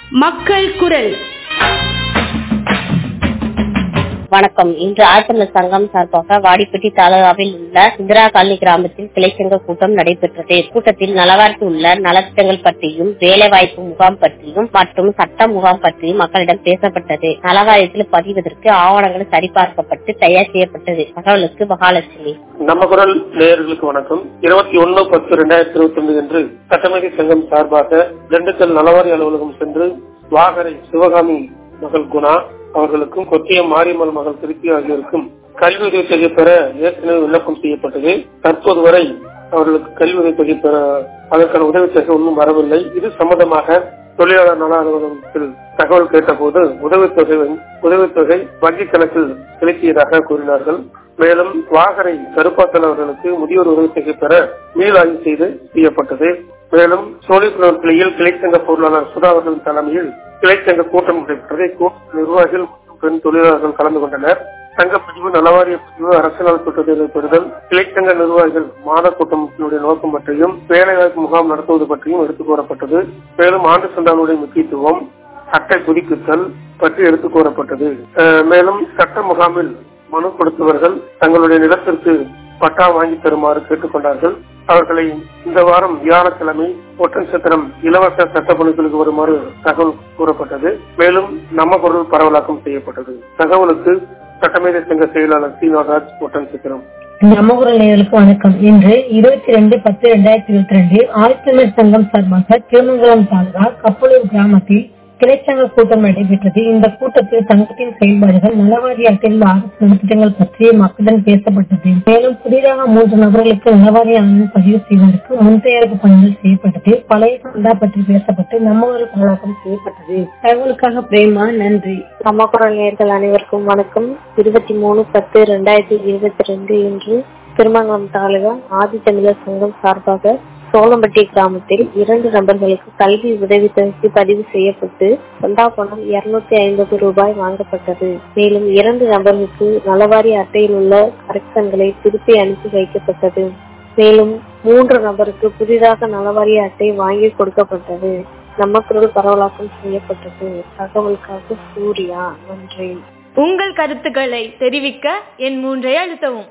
மக்கள் குரல் வணக்கம் இன்று ஆழ்த்தமிழ் சங்கம் சார்பாக வாடிப்பட்டி தாலுகாவில் உள்ள இந்திரா காலனி கிராமத்தில் கிளைச்சங்க கூட்டம் நடைபெற்றது கூட்டத்தில் நலவாரிக்கு உள்ள நலத்திட்டங்கள் பற்றியும் வேலைவாய்ப்பு முகாம் பற்றியும் மற்றும் சட்ட முகாம் பற்றியும் மக்களிடம் பேசப்பட்டது நலவாரியத்தில் பதிவதற்கு ஆவணங்கள் சரிபார்க்கப்பட்டு தயார் செய்யப்பட்டது தகவலுக்கு மகாலட்சுமி நம்ம குரல் நேயர்களுக்கு வணக்கம் இருபத்தி ஒன்னு பத்து ரெண்டாயிரத்தி இருபத்தி ரெண்டு அன்று சட்டமேதை சங்கம் சார்பாக திண்டுக்கல் நலவாரி அலுவலகம் சென்று வாகரை சிவகாமி மகள் குணா அவர்களுக்கும் கொத்தியம் மாரியம்மன் மகள் திருப்தி ஆகியோருக்கும் கல்வி உதவி தொகை பெற ஏற்கனவே விண்ணப்பம் செய்யப்பட்டது தற்போது வரை அவர்களுக்கு கல்வி உதவி தொகை பெற அதற்கான உதவி தொகை ஒன்றும் வரவில்லை இது சம்பந்தமாக தொழிலாளர் நல அலுவலகத்தில் தகவல் கேட்டபோது உதவித்தொகை உதவித்தொகை வங்கி கணக்கில் செலுத்தியதாக கூறினார்கள் மேலும் வாகரை கருப்பாத்தல் அவர்களுக்கு முதியோர் உதவித்தொகை பெற மீளாய்வு செய்து செய்யப்பட்டது மேலும் சோழிப்புணர் கிளையில் கிளைச்சங்க பொருளாளர் சுதா அவர்களின் தலைமையில் கிளைச்சங்க கூட்டம் நடைபெற்றது கூட்ட நிர்வாகிகள் பெண் தொழிலாளர்கள் கலந்து கொண்டனர் சங்கப்பதிவு நலவாரிய பதிவு அரசியல் கூட்டத்தை பெறுதல் கிளைச்சங்க நிர்வாகிகள் மாத கூட்டத்தினுடைய நோக்கம் பற்றியும் வேலைவாய்ப்பு முகாம் நடத்துவது பற்றியும் எடுத்துக் கூறப்பட்டது மேலும் ஆண்டு சந்தானுடைய முக்கியத்துவம் சட்டை புதுப்பித்தல் பற்றி எடுத்துக் கூறப்பட்டது மேலும் சட்ட முகாமில் மனு கொடுத்தவர்கள் தங்களுடைய நிலத்திற்கு பட்டா வாங்கி தருமாறு கேட்டுக்கொண்டார்கள் அவர்களை இந்த வாரம் வியாழக்கிழமை ஒற்றன்சத்திரம் இலவச சட்ட பணிகளுக்கு வருமாறு தகவல் கூறப்பட்டது மேலும் நம்ம பொருள் பரவலாக்கம் செய்யப்பட்டது தகவலுக்கு சட்டமேதை சங்க செயலாளர் சீனாராஜ் ஒட்டன்சத்திரம் நம்மகுரல் நேயர்களுக்கு வணக்கம் இன்று இருபத்தி ரெண்டு பத்து இரண்டாயிரத்தி இருபத்தி ரெண்டு ஆழ்த்தமிழ் சங்கம் சார்பாக திருமங்கலம் தாலுகா கப்பலூர் கிராமத்தில் கிளைச்சங்க கூட்டம் நடைபெற்றது இந்த கூட்டத்தில் சங்கத்தின் செயல்பாடுகள் நலவாரி அட்டையில் அரசு நலத்திட்டங்கள் பற்றி மக்களுடன் பேசப்பட்டது மேலும் புதிதாக மூன்று நபர்களுக்கு நலவாரி ஆணையம் பதிவு செய்வதற்கு முன்தயாரிப்பு பணிகள் செய்யப்பட்டது பழைய சந்தா பற்றி பேசப்பட்டு நம்ம ஒரு பலனாக்கம் செய்யப்பட்டது தகவலுக்காக பிரேமா நன்றி நம்ம குரல் நேர்கள் அனைவருக்கும் வணக்கம் இருபத்தி மூணு பத்து ரெண்டாயிரத்தி இருபத்தி ரெண்டு இன்று திருமங்கலம் தாலுகா ஆதித்தமிழர் சங்கம் சார்பாக சோளம்பட்டி கிராமத்தில் இரண்டு நபர்களுக்கு கல்வி உதவித்தொகைக்கு பதிவு செய்யப்பட்டு சந்தா பணம் இருநூத்தி ஐம்பது ரூபாய் வாங்கப்பட்டது மேலும் இரண்டு நபர்களுக்கு நலவாரி அட்டையில் உள்ள கரெக்ஷன்களை திருப்பி அனுப்பி வைக்கப்பட்டது மேலும் மூன்று நபருக்கு புதிதாக நலவாரி அட்டை வாங்கி கொடுக்கப்பட்டது நம்ம குரல் பரவலாக்கம் செய்யப்பட்டது தகவலுக்காக சூர்யா நன்றி உங்கள் கருத்துக்களை தெரிவிக்க என் மூன்றை அழுத்தவும்